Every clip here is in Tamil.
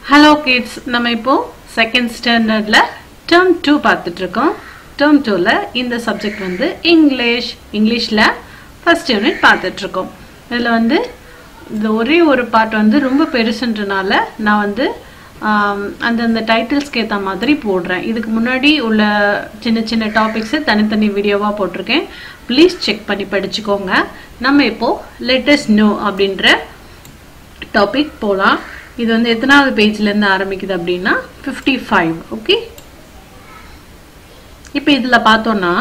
ஹலோ கிட்ஸ் நம்ம இப்போ செகண்ட் ஸ்டாண்டர்ட்ல டேர்ம் டூ பார்த்துட்டு இருக்கோம் டேர்ம் டூவில் இந்த சப்ஜெக்ட் வந்து இங்கிலீஷ் இங்கிலீஷில் ஃபர்ஸ்ட் யூனிட் பார்த்துட்டு இருக்கோம் இதில் வந்து இந்த ஒரே ஒரு பார்ட் வந்து ரொம்ப பெருசுன்றனால நான் வந்து ஆம், அந்தந்த டைட்டில்ஸ்க்கு ஏற்ற மாதிரி போடுறேன் இதுக்கு முன்னாடி உள்ள சின்ன சின்ன டாபிக்ஸு தனித்தனி வீடியோவாக போட்டிருக்கேன் ப்ளீஸ் செக் பண்ணி படிச்சுக்கோங்க நம்ம இப்போ லேட்டஸ்ட் நோ அப்படின்ற டாபிக் போகலாம் இது வந்து எத்தனாவது பேஜ்லேருந்து ஆரம்பிக்குது அப்படின்னா ஃபிஃப்டி ஃபைவ் ஓகே இப்போ இதில் பார்த்தோன்னா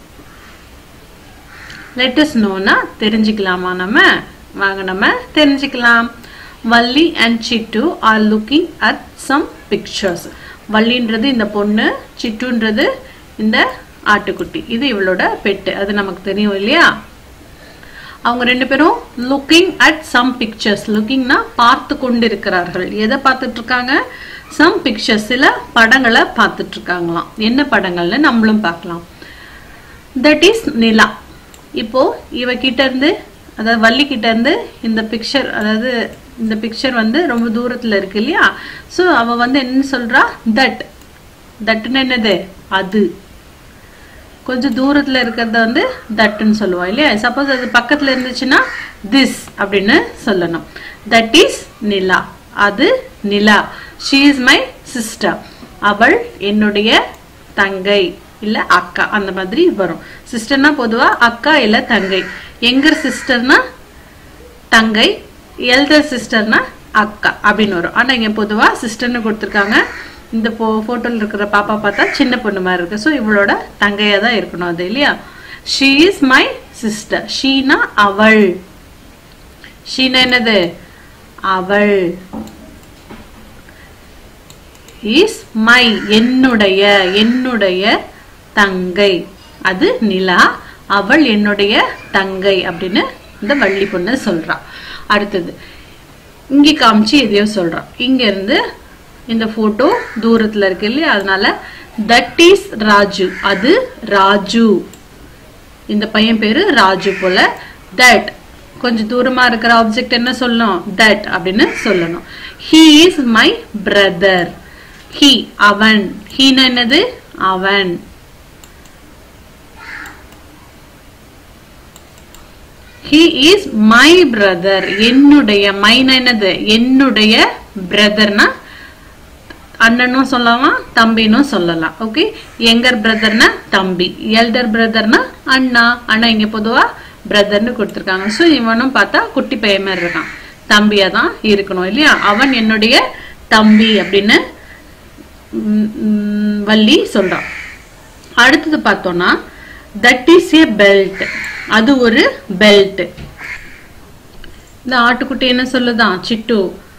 லெட்டஸ் நோனா தெரிஞ்சுக்கலாமா நம்ம வாங்க நம்ம தெரிஞ்சுக்கலாம் Valli and Chittu are looking at some pictures வள்ளின்றது இந்த பொண்ணு சிட்டுன்றது இந்த ஆட்டுக்குட்டி இது இவளோட பெட்டு அது நமக்கு தெரியும் இல்லையா அவங்க ரெண்டு பேரும் லுக்கிங் அட் சம் பிக்சர்ஸ் லுக்கிங்னா பார்த்து கொண்டிருக்கிறார்கள் எதை பார்த்துட்டு இருக்காங்க சம் பிக்சர்ஸ் சில படங்களை பார்த்துட்டு இருக்காங்களாம் என்ன படங்கள்னு நம்மளும் பார்க்கலாம் தட் இஸ் நிலா இப்போ இவ கிட்ட இருந்து அதாவது வள்ளி கிட்ட இருந்து இந்த பிக்சர் அதாவது இந்த பிக்சர் வந்து ரொம்ப தூரத்துல இருக்கு இல்லையா ஸோ அவ வந்து என்ன சொல்றா தட் தட்னு என்னது அது கொஞ்சம் தூரத்துல இருக்கிறத வந்து தட்டுன்னு சொல்லுவோம் இல்லையா சப்போஸ் அது பக்கத்துல இருந்துச்சுன்னா திஸ் அப்படின்னு சொல்லணும் தட் இஸ் நிலா அது Nila she is my sister அவள் என்னுடைய தங்கை இல்ல அக்கா அந்த மாதிரி வரும் சிஸ்டர்னா பொதுவா அக்கா இல்ல தங்கை எங்கர் சிஸ்டர்னா தங்கை எல்டர் சிஸ்டர்னா அக்கா அப்படின்னு வரும் ஆனா இங்க பொதுவா சிஸ்டர்னு கொடுத்துருக்காங்க இந்த போ போட்டோல இருக்கிற பாப்பா பார்த்தா சின்ன பொண்ணு மாதிரி இருக்கு ஸோ இவளோட தங்கையா தான் இருக்கணும் அது இல்லையா ஷீ இஸ் மை சிஸ்டர் ஷீனா அவள் ஷீனா என்னது அவள் இஸ் மை என்னுடைய என்னுடைய தங்கை அது நிலா அவள் என்னுடைய தங்கை அப்படின்னு இந்த வள்ளி பொண்ணு சொல்றா அடுத்தது இங்க காமிச்சு எதையோ சொல்றான் இங்க இருந்து இந்த போட்டோ தூரத்துல இருக்கு இல்லையா அதனால தட் இஸ் ராஜு அது ராஜு இந்த பையன் பேரு ராஜு போல தட் கொஞ்சம் தூரமா இருக்கிற ஆப்ஜெக்ட் என்ன சொல்லணும் தட் அப்படின்னு சொல்லணும் he is my brother he அவன் ஹீனா என்னது அவன் ஹி இஸ் மை பிரதர் என்னுடைய மைனா என்னது என்னுடைய பிரதர்னா அண்ணனும் சொல்லலாம் தம்பினும் சொல்லலாம் ஓகே எங்கர் பிரதர்னா தம்பி எல்டர் பிரதர்னா அண்ணா அண்ணா இங்க பொதுவா பிரதர்னு கொடுத்துருக்காங்க ஸோ இவனும் பார்த்தா குட்டி பையன் மாதிரி இருக்கான் தம்பியா தான் இருக்கணும் இல்லையா அவன் என்னுடைய தம்பி அப்படின்னு ம், ம், வள்ளி சொல்றான் அடுத்தது பார்த்தோம்னா தட் இஸ் ஏ பெல்ட் அது ஒரு பெல்ட் இந்த ஆட்டுக்குட்டி என்ன சொல்லுதான் சிட்டு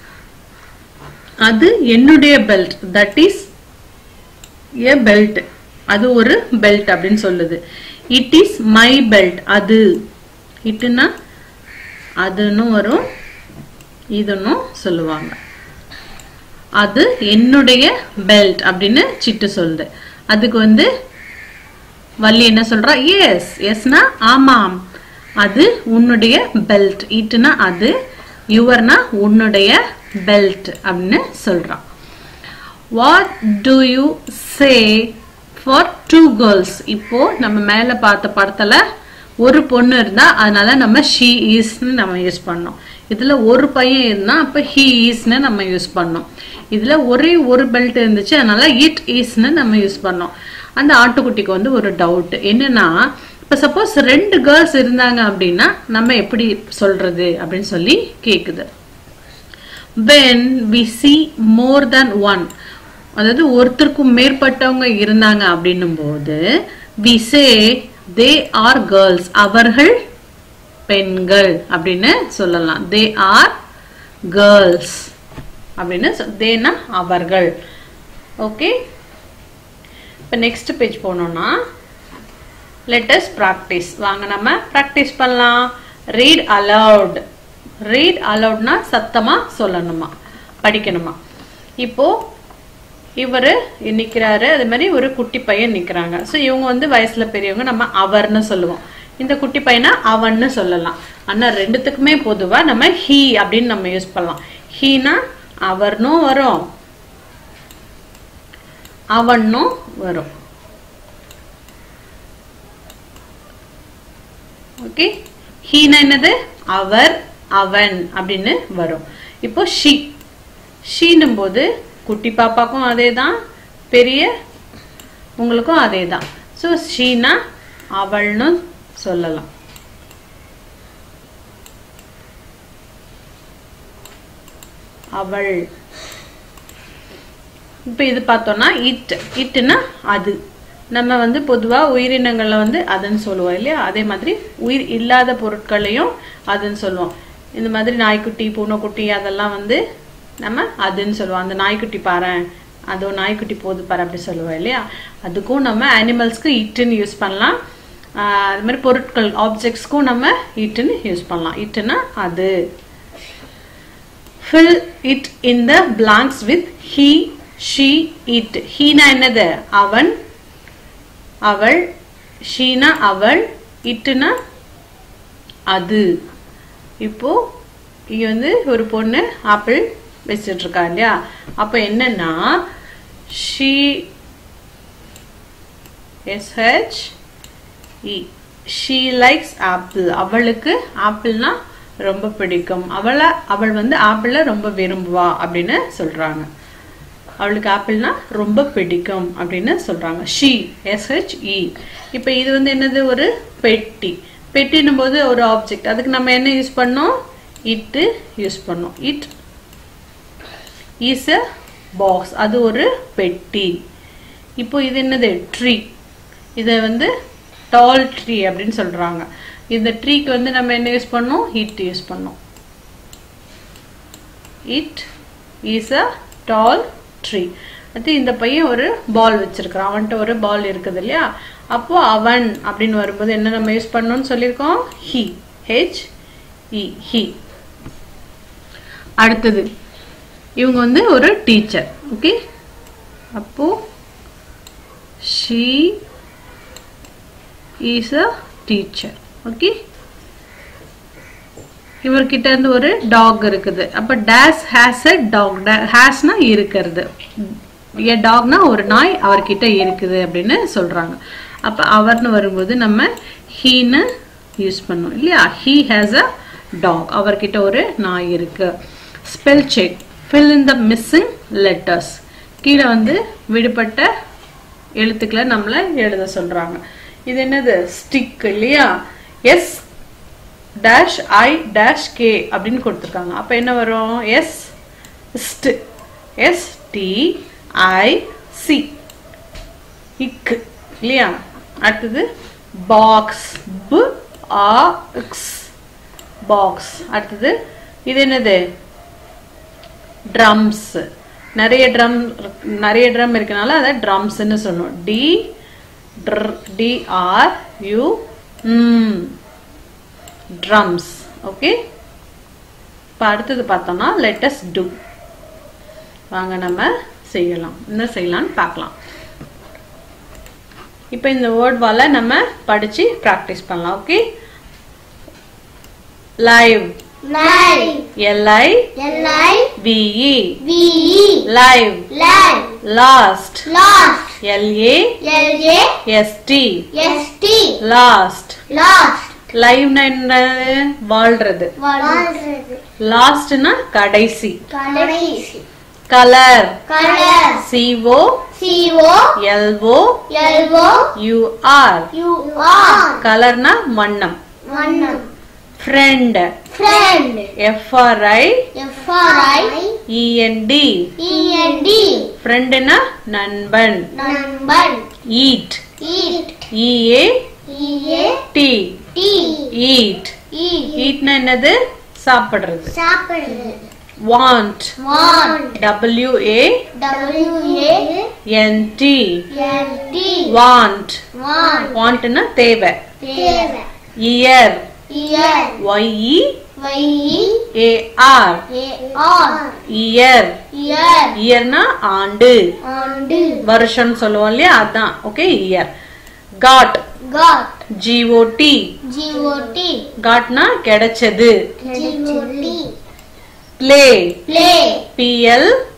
அது என்னுடைய belt that is a belt அது ஒரு பெல்ட் அப்படின்னு சொல்லுது இட் இஸ் மை பெல்ட் அது இட்டுனா அதுன்னு வரும் இதுன்னும் சொல்லுவாங்க அது என்னுடைய பெல்ட் அப்படின்னு சிட்டு சொல்லுது அதுக்கு வந்து வள்ளி என்ன சொல்றா எஸ் எஸ்னா ஆமாம் அது உன்னுடைய பெல்ட் இட்டுனா அது யுவர்னா உன்னுடைய பெல்ட் அப்படின்னு சொல்றான் what do you say for two girls இப்போ நம்ம மேல பார்த்த படத்துல ஒரு பொண்ணு இருந்தா அதனால நம்ம ஷீ ஈஸ்னு நம்ம யூஸ் பண்ணோம் இதுல ஒரு பையன் இருந்தா அப்ப ஹீ ஈஸ்னு நம்ம யூஸ் பண்ணோம் இதுல ஒரே ஒரு பெல்ட் இருந்துச்சு அதனால இட் ஈஸ்னு நம்ம யூஸ் பண்ணோம் அந்த ஆட்டுக்குட்டிக்கு வந்து ஒரு டவுட் என்னன்னா இப்ப சப்போஸ் ரெண்டு கேர்ள்ஸ் இருந்தாங்க அப்படின்னா நம்ம எப்படி சொல்றது அப்படின்னு சொல்லி கேக்குது when we see more than one அதாவது ஒருத்தருக்கும் மேற்பட்டவங்க இருந்தாங்க அப்படின்னும் போது we say they are girls அவர்கள் பெண்கள் அப்படின்னு சொல்லலாம் they are girls அப்படின்னு தேனா அவர்கள் ஓகே இப்போ நெக்ஸ்ட் பேஜ் போனோம்னா லெட்டஸ் ப்ராக்டிஸ் வாங்க நம்ம ப்ராக்டிஸ் பண்ணலாம் ரீட் அலவுட் ரீட் அலவுட்னா சத்தமா சொல்லணுமா படிக்கணுமா இப்போ இவர் நிற்கிறாரு அது மாதிரி ஒரு குட்டி பையன் நிற்கிறாங்க ஸோ இவங்க வந்து வயசுல பெரியவங்க நம்ம அவர்னு சொல்லுவோம் இந்த குட்டி பையனை அவன்னு சொல்லலாம் ஆனா ரெண்டுத்துக்குமே பொதுவா நம்ம ஹீ அப்படின்னு நம்ம யூஸ் பண்ணலாம் ஹீனா அவர்னும் வரும் அவனும் வரும் ஓகே ஹீனா என்னது அவர் அவன் அப்படின்னு வரும் இப்போ ஷி ஷீனும் போது குட்டி பாப்பாக்கும் அதே தான் பெரிய உங்களுக்கும் அதே தான் ஸோ ஷீனா அவள்னு சொல்லலாம் அவள் இப்போ இது பார்த்தோம்னா இட் இட்டுனா அது நம்ம வந்து பொதுவா உயிரினங்கள்ல வந்து அதுன்னு சொல்லுவோம் இல்லையா அதே மாதிரி உயிர் இல்லாத பொருட்களையும் அதுன்னு சொல்லுவோம் இந்த மாதிரி நாய்க்குட்டி பூனைக்குட்டி அதெல்லாம் வந்து நம்ம அதுன்னு சொல்லுவோம் அந்த நாய்க்குட்டி பாரேன் அதோ நாய்க்குட்டி போது பாரு அப்படி சொல்லுவோம் இல்லையா அதுக்கும் நம்ம அனிமல்ஸ்க்கு இட்டுன்னு யூஸ் பண்ணலாம் ஆஹ் அது மாதிரி பொருட்கள் ஆப்ஜெக்ட்ஸ்க்கும் நம்ம இட்டுன்னு யூஸ் பண்ணலாம் இட்டுனா அது fill it in the blanks with he she it Heena என்னது அவன் அவள் ஷீனா அவள் இட்டுனா அது இப்போ இங்க வந்து ஒரு பொண்ணு ஆப்பிள் வச்சிட்டு இருக்கா இல்லையா அப்ப என்னன்னா she S H E she likes apple அவளுக்கு ஆப்பிள்னா ரொம்ப பிடிக்கும் அவளை அவள் வந்து ஆப்பிள ரொம்ப விரும்புவா அப்படின்னு சொல்றாங்க அவளுக்கு ஆப்பிள்னா ரொம்ப பிடிக்கும் அப்படின்னு சொல்றாங்க ஷீ எஸ்ஹெச் இ இப்போ இது வந்து என்னது ஒரு பெட்டி பெட்டினும் போது ஒரு ஆப்ஜெக்ட் அதுக்கு நம்ம என்ன யூஸ் பண்ணோம் இட்டு யூஸ் பண்ணோம் இட் இஸ் அ பாக்ஸ் அது ஒரு பெட்டி இப்போ இது என்னது ட்ரீ இதை வந்து டால் ட்ரீ அப்படின்னு சொல்றாங்க இந்த ட்ரீக்கு வந்து நம்ம என்ன யூஸ் பண்ணோம் இட் யூஸ் பண்ணோம் it is a tall tree அடுத்து இந்த பையன் ஒரு பால் வச்சிருக்கிறான் அவன்கிட்ட ஒரு பால் இருக்குது இல்லையா அப்போ அவன் அப்படின்னு வரும்போது என்ன நம்ம யூஸ் பண்ணோம்னு சொல்லியிருக்கோம் ஹி ஹெச் இ ஹி அடுத்தது இவங்க வந்து ஒரு டீச்சர் ஓகே அப்போ she is a teacher okay இவர்கிட்ட இருந்து ஒரு டாக் இருக்குது அப்ப டேஸ் ஹேஸ் அ டாக் ஹேஸ்னா இருக்கிறது ஏ டாக்னா ஒரு நாய் அவர்கிட்ட இருக்குது அப்படின்னு சொல்றாங்க அப்ப அவர்னு வரும்போது நம்ம ஹீன்னு யூஸ் பண்ணோம் இல்லையா ஹீ ஹேஸ் அ டாக் அவர்கிட்ட ஒரு நாய் இருக்கு spell check fill in the missing letters கீழே வந்து விடுபட்ட எழுத்துக்களை நம்மள எழுத சொல்றாங்க இது என்னது ஸ்டிக் இல்லையா S dash I dash K அப்படின்னு கொடுத்துருக்காங்க அப்ப என்ன வரும் எஸ் ஸ்ட் எஸ் டி ஐ சி இக்கு இல்லையா அடுத்தது பாக்ஸ் பு ஆ எக்ஸ் பாக்ஸ் அடுத்தது இது என்னது ட்ரம்ஸ் நிறைய ட்ரம் நிறைய ட்ரம் இருக்கனால அதை ட்ரம்ஸ்ன்னு சொன்னோம் D D R U drums okay இப்போ அடுத்தது பார்த்தோம்னா லெட்டஸ் டூ வாங்க நம்ம செய்யலாம் என்ன செய்யலாம்னு பார்க்கலாம் இப்போ இந்த வேர்ட் வால நம்ம படிச்சு ப்ராக்டிஸ் பண்ணலாம் okay live Live. L I L-I. V E V-E. Live Live. Lost Lost. L A L-A. S T S-T. Lost Lost. லைவ்னா என்ன வாழ்றது வாழ்றது. லாஸ்ட்னா கடைசி கடைசி. Colour Color. C O C-O. L O L-O. U R U-R. கலர்னா வண்ணம் வண்ணம். Friend Friend. F R I F-R-I. E N D E-N-D. ஃப்ரெண்டுனா நண்பன் நண்பன். Eat Eat. E A E-A. T T. Eat Eat. ஈட்னா என்னது சாப்பிடுறது சாப்பிடுறது. Want Want. W A W-A. N T N-T. Want Want. வாண்ட்னா தேவை தேவை. Year Ear. Y E Y-E. A R A-R. Year Ear. இயர்னா ஆண்டு ஆண்டு. வருஷம் சொல்லுவோம் இல்லையா அதான் okay year got Got. G O T G-O-T. காட்னா கிடைச்சது G-O-T. Play Play. P L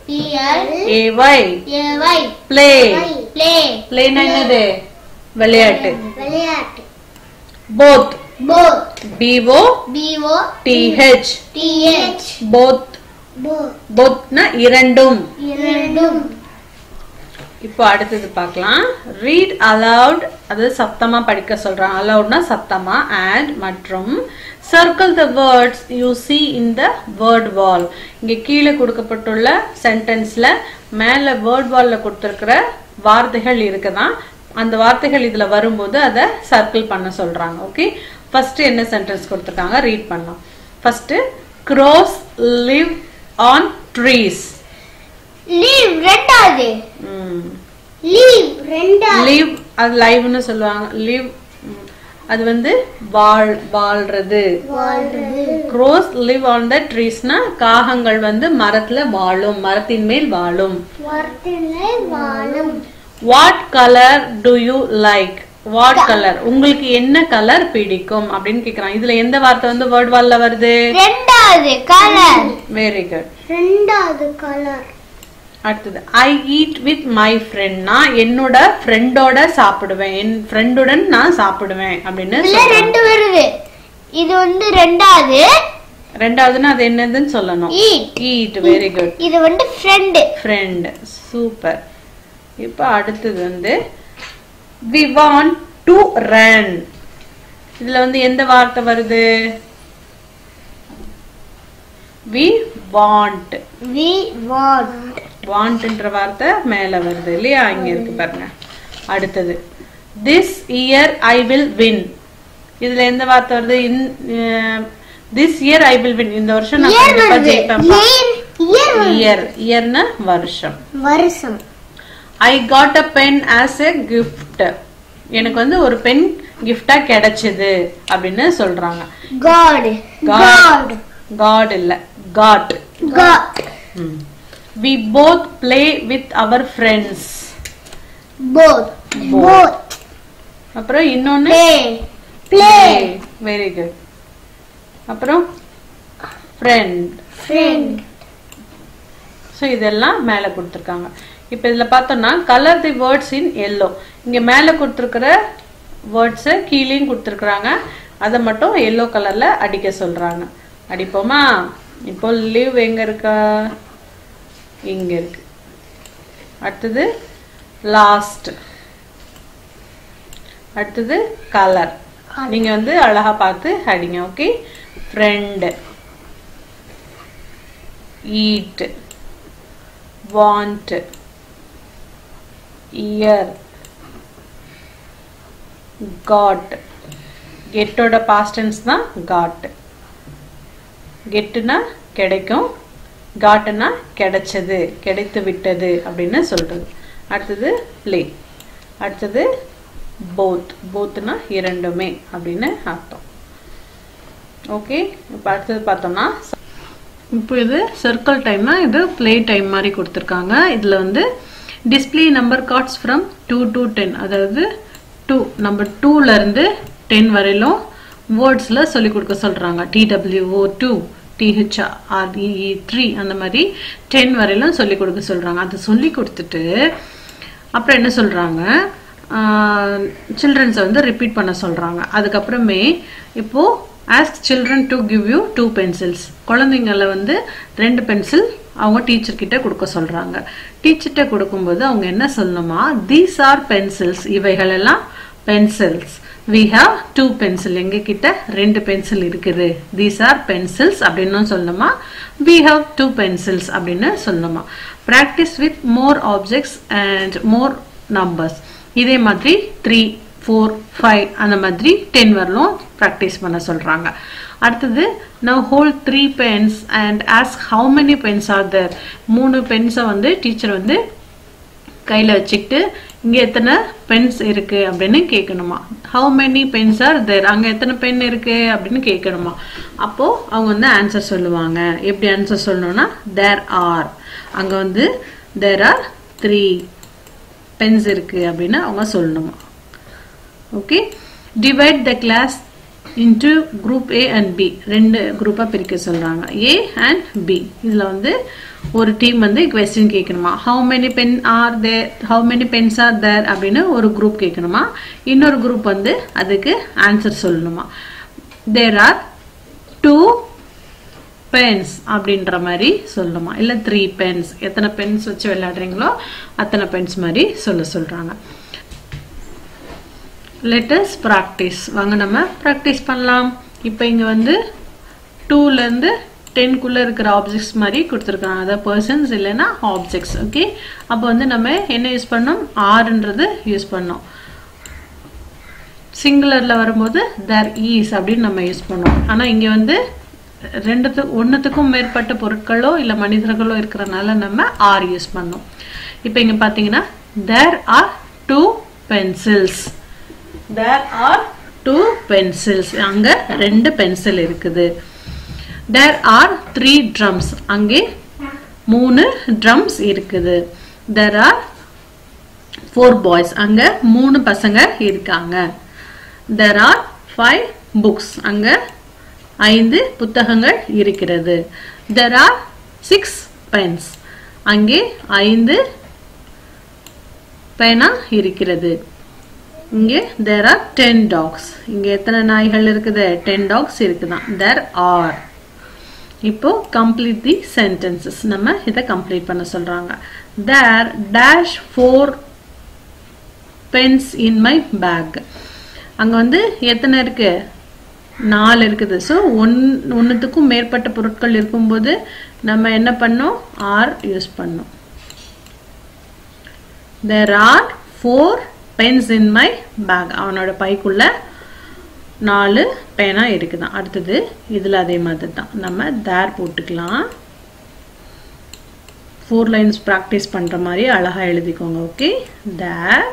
P L A Y A Y play play ப்ளேனா என்னது விளையாட்டு விளையாட்டு both both B O B O T H T H both both போத்னா இரண்டும் இரண்டும் இப்போ அடுத்தது பார்க்கலாம் ரீட் அலவுட் அது சத்தமா படிக்க சொல்றாங்க அலவுட்னா சத்தமா அண்ட் மற்றும் circle the words you see in the word wall இங்க கீழே கொடுக்கப்பட்டுள்ள சென்டென்ஸ்ல மேல வேர்ட் வால்ல கொடுத்திருக்கிற வார்த்தைகள் இருக்குதான் அந்த வார்த்தைகள் இதுல வரும்போது அதை சர்க்கிள் பண்ண சொல்றாங்க ஓகே ஃபர்ஸ்ட் என்ன சென்டென்ஸ் கொடுத்திருக்காங்க ரீட் பண்ணலாம் first crows live on trees live ரெண்டாவது ம் லீவ் ரெண்டாவது லிவ் அது லைவ்னு சொல்லுவாங்க லிவ் அது வந்து வாழ் வாழ்றது வாழ்றது க்ரோஸ் லிவ் ஆன் த ட்ரீஸ்னா காகங்கள் வந்து மரத்துல வாழும் மரத்தின் மேல் வாழும் மரத்திலே வாழும் what colour do you like what colour உங்களுக்கு என்ன கலர் பிடிக்கும் அப்படின்னு கேக்குறாங்க இதுல எந்த வார்த்தை வந்து வேர்ட் வால்ல வருது ரெண்டாவது கலர் வெரி குட் ரெண்டாவது கலர் அடுத்தது ஐ ஈட் வித் மை ஃப்ரெண்ட்னா என்னோட ஃப்ரெண்டோட சாப்பிடுவேன் என் ஃப்ரெண்டுடன் நான் சாப்பிடுவேன் அப்படின்னு இதுல சொல்றாங்க. ரெண்டு வருது இது வந்து ரெண்டாவது ரெண்டாவதுன்னா அது என்னதுன்னு சொல்லணும் ஈட் ஈட் வெரி குட் இது வந்து ஃப்ரெண்டு ஃப்ரெண்ட் சூப்பர் இப்போ அடுத்தது வந்து வி வாண்ட் டு ரன் இதுல வந்து எந்த வார்த்தை வருது வி வாண்ட் வி வாண்ட் வாண்ட்ன்ற வார்த்தை மேல வருது இல்லையா இங்க இருக்கு பாருங்க அடுத்தது this year I will win இதுல எந்த வார்த்தை வருது this year I will win இந்த வருஷம் நான் இயர் கண்டிப்பா வருது ஜெயிப்பேன் இயர் இயர் இயர் இயர்னா வருஷம் வருஷம் I got a pen as a gift எனக்கு வந்து ஒரு பென் கிஃப்டா கிடைச்சது அப்படின்னு சொல்றாங்க காட் காட் காட் இல்ல got got we both play with our friends both both அப்புறம் இன்னொன்னு ப்ளே ப்ளே வெரி குட் அப்புறம் ஃப்ரெண்ட் ஃப்ரெண்ட் ஸோ இதெல்லாம் மேலே கொடுத்துருக்காங்க இப்போ இதில் பார்த்தோம்னா colour the words in yellow இங்கே மேலே கொடுத்துருக்கிற வேர்ட்ஸை கீழேயும் கொடுத்துருக்குறாங்க அதை மட்டும் எல்லோ கலரில் அடிக்க சொல்கிறாங்க அடிப்போமா இப்போ லீவ் எங்கே இருக்கா இங்கே இருக்கு அடுத்தது லாஸ்ட் அடுத்தது கலர் நீங்க வந்து அழகா பார்த்து அடிங்க okay friend eat want year got கெட்டோட பாஸ்டன்ஸ் தான் காட் கெட்டுனா கிடைக்கும் காட்டுனா கிடைச்சது கிடைத்து விட்டது அப்படின்னு சொல்றது அடுத்தது ப்ளே அடுத்தது போத் போத்னா இரண்டுமே அப்படின்னு அர்த்தம் ஓகே இப்போ அடுத்தது பார்த்தோம்னா இப்போ இது சர்க்கிள் டைம்னா இது ப்ளே டைம் மாதிரி கொடுத்துருக்காங்க இதில் வந்து display number cards from two to ten அதாவது டூ நம்பர் டூலேருந்து டென் வரையிலும் வேர்ட்ஸில் சொல்லி கொடுக்க சொல்கிறாங்க டிடபிள்யூஓ டூ டிஹெச்ஆர்இஇ த்ரீ அந்த மாதிரி டென் வரையிலும் சொல்லி கொடுக்க சொல்கிறாங்க அதை சொல்லி கொடுத்துட்டு அப்புறம் என்ன சொல்கிறாங்க சில்ட்ரன்ஸை வந்து ரிப்பீட் பண்ண சொல்கிறாங்க அதுக்கப்புறமே இப்போது ask children to give you two pencils குழந்தைங்கள வந்து ரெண்டு பென்சில் அவங்க டீச்சர் கிட்ட கொடுக்க சொல்றாங்க டீச்சர்கிட்ட கொடுக்கும்போது அவங்க என்ன சொல்லணுமா தீஸ் ஆர் பென்சில்ஸ் இவைகள் எல்லாம் pencils we have two pencil எங்க கிட்ட ரெண்டு பென்சில் இருக்குது தீஸ் ஆர் பென்சில்ஸ் அப்படின்னு சொல்லணுமா வி ஹாவ் டூ பென்சில்ஸ் அப்படின்னு சொல்லணுமா practice with more objects and more numbers இதே மாதிரி த்ரீ ஃபோர் ஃபைவ் அந்த மாதிரி டென் வரலும் ப்ராக்டிஸ் பண்ண சொல்கிறாங்க அடுத்தது now hold three pens and ask how many pens are there மூணு பென்ஸை வந்து டீச்சர் வந்து கையில் வச்சுக்கிட்டு இங்கே எத்தனை பென்ஸ் இருக்கு அப்படின்னு கேட்கணுமா how many pens are there அங்கே எத்தனை பென் இருக்கு அப்படின்னு கேட்கணுமா அப்போ அவங்க வந்து ஆன்சர் சொல்லுவாங்க எப்படி ஆன்சர் சொல்லணும்னா தேர் ஆர் அங்கே வந்து தேர் ஆர் த்ரீ பென்ஸ் இருக்கு அப்படின்னு அவங்க சொல்லணுமா okay divide the class into group A and B ரெண்டு குரூப்பாக பிரிக்க சொல்கிறாங்க ஏ அண்ட் பி இதில் வந்து ஒரு டீம் வந்து கொஸ்டின் கேட்கணுமா how many pen are there how many pens are there அப்படின்னு ஒரு குரூப் கேட்கணுமா இன்னொரு குரூப் வந்து அதுக்கு ஆன்சர் சொல்லணுமா தேர் ஆர் டூ பென்ஸ் அப்படின்ற மாதிரி சொல்லணுமா இல்லை த்ரீ பென்ஸ் எத்தனை பென்ஸ் வச்சு விளையாடுறீங்களோ அத்தனை பென்ஸ் மாதிரி சொல்ல சொல்கிறாங்க லெட்டஸ் ப்ராக்டிஸ் வாங்க நம்ம ப்ராக்டிஸ் பண்ணலாம் இப்போ இங்கே வந்து டூலேருந்து டென்குள்ளே இருக்கிற ஆப்ஜெக்ட்ஸ் மாதிரி கொடுத்துருக்காங்க அதாவது பர்சன்ஸ் இல்லைன்னா ஆப்ஜெக்ட்ஸ் ஓகே அப்போ வந்து நம்ம என்ன யூஸ் பண்ணோம் ஆறுன்றது யூஸ் பண்ணோம் சிங்குலரில் வரும்போது தர் ஈஸ் அப்படின்னு நம்ம யூஸ் பண்ணோம் ஆனால் இங்கே வந்து ரெண்டுத்து ஒன்றுத்துக்கும் மேற்பட்ட பொருட்களோ இல்லை மனிதர்களோ இருக்கிறனால நம்ம ஆர் யூஸ் பண்ணோம் இப்போ இங்கே பார்த்தீங்கன்னா there are two pencils there are two pencils அங்கே ரெண்டு பென்சில் இருக்குது தேர் ஆர் த்ரீ ட்ரம்ஸ் அங்கே மூணு ட்ரம்ஸ் இருக்குது தேர் ஆர் ஃபோர் பாய்ஸ் அங்கே மூணு பசங்க இருக்காங்க தேர் ஆர் ஃபைவ் புக்ஸ் அங்கே ஐந்து புத்தகங்கள் இருக்கிறது தெர் ஆர் சிக்ஸ் பென்ஸ் அங்கே ஐந்து பேனா இருக்கிறது இங்கே தேர் ஆர் டென் டாக்ஸ் இங்கே எத்தனை நாய்கள் இருக்குது டென் டாக்ஸ் இருக்குதான் தேர் ஆர் இப்போ கம்ப்ளீட் தி சென்டென்சஸ் நம்ம இதை கம்ப்ளீட் பண்ண சொல்றாங்க there dash four pens in my bag அங்கே வந்து எத்தனை இருக்கு நாலு இருக்குது ஸோ ஒன் ஒன்றுத்துக்கும் மேற்பட்ட பொருட்கள் இருக்கும்போது நம்ம என்ன பண்ணோம் ஆர் யூஸ் பண்ணோம் there are four pens in my bag அவனோட பைக்குள்ள நாலு பேனா இருக்குதான் அடுத்தது இதில் அதே மாதிரி தான் நம்ம தேர் போட்டுக்கலாம் ஃபோர் லைன்ஸ் ப்ராக்டிஸ் பண்ணுற மாதிரி அழகாக எழுதிக்கோங்க ஓகே தேர்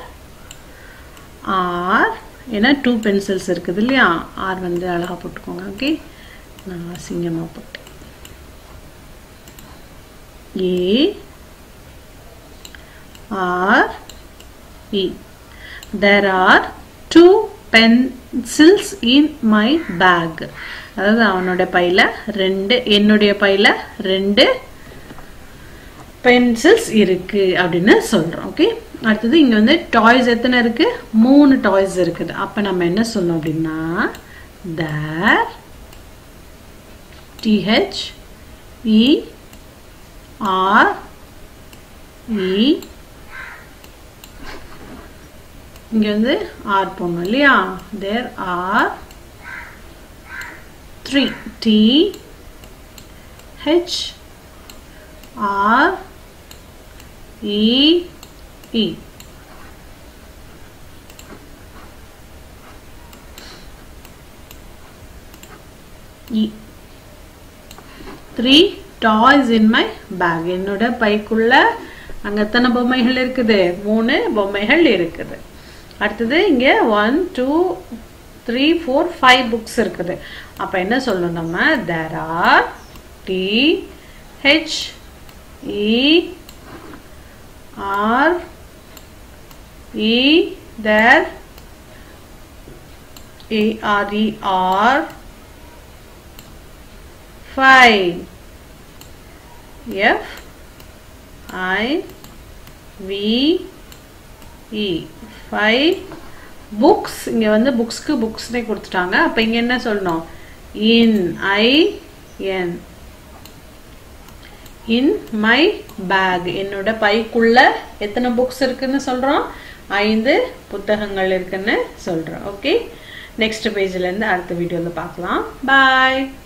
ஆர் ஏன்னா டூ பென்சில்ஸ் இருக்குது இல்லையா ஆர் வந்து அழகாக போட்டுக்கோங்க ஓகே நான் அசிங்கமாக போட்டேன் A R E there are two pencils in my bag அதாவது அவனோட பையில ரெண்டு என்னுடைய பையில ரெண்டு பென்சில்ஸ் இருக்கு அப்படின்னு சொல்றோம் ஓகே அடுத்தது இங்க வந்து டாய்ஸ் எத்தனை இருக்கு மூணு டாய்ஸ் இருக்குது அப்ப நம்ம என்ன சொல்லணும் அப்படின்னா தேர் டிஹெச் இ ஆர் இ இங்க வந்து ஆர் போடணும் இல்லையா there are three T H R E E E three toys in my bag என்னோட பைக்குள்ள அங்க எத்தனை பொம்மைகள் இருக்குது மூணு பொம்மைகள் இருக்குது அடுத்தது இங்க one two three four five books இருக்குது அப்ப என்ன சொல்லணும் நம்ம there are T H E R E there A R E are five F I V E five books இங்கே வந்து புக்ஸ்க்கு புக்ஸ்னே கொடுத்துட்டாங்க அப்போ இங்கே என்ன சொல்லணும் இன் ஐ என் இன் மை பேக் என்னோட பைக்குள்ள எத்தனை புக்ஸ் இருக்குன்னு சொல்கிறோம் ஐந்து புத்தகங்கள் இருக்குன்னு சொல்கிறோம் ஓகே நெக்ஸ்ட் பேஜ்லேருந்து அடுத்த வீடியோவில் பார்க்கலாம் பாய்